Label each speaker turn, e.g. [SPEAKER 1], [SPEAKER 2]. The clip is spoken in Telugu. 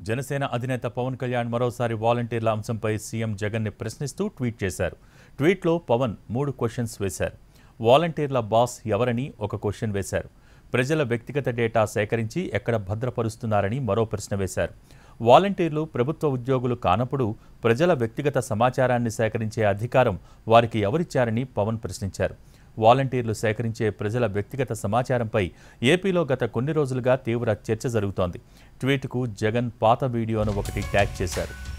[SPEAKER 1] జనసేన అధినేత పవన్ కళ్యాణ్ మరోసారి వాలంటీర్ల అంశంపై సీఎం జగన్ని ప్రశ్నిస్తూ ట్వీట్ చేశారు ట్వీట్లో పవన్ మూడు క్వశ్చన్స్ వేశారు వాలంటీర్ల బాస్ ఎవరని ఒక క్వశ్చన్ వేశారు ప్రజల వ్యక్తిగత డేటా సేకరించి ఎక్కడ భద్రపరుస్తున్నారని మరో ప్రశ్న వేశారు వాలంటీర్లు ప్రభుత్వ ఉద్యోగులు కానప్పుడు ప్రజల వ్యక్తిగత సమాచారాన్ని సేకరించే అధికారం వారికి ఎవరిచ్చారని పవన్ ప్రశ్నించారు వాలంటీర్లు సేకరించే ప్రజల వ్యక్తిగత సమాచారంపై ఏపీలో గత కొన్ని రోజులుగా తీవ్ర చర్చ జరుగుతోంది ట్వీట్కు జగన్ పాత వీడియోను ఒకటి ట్యాగ్ చేశారు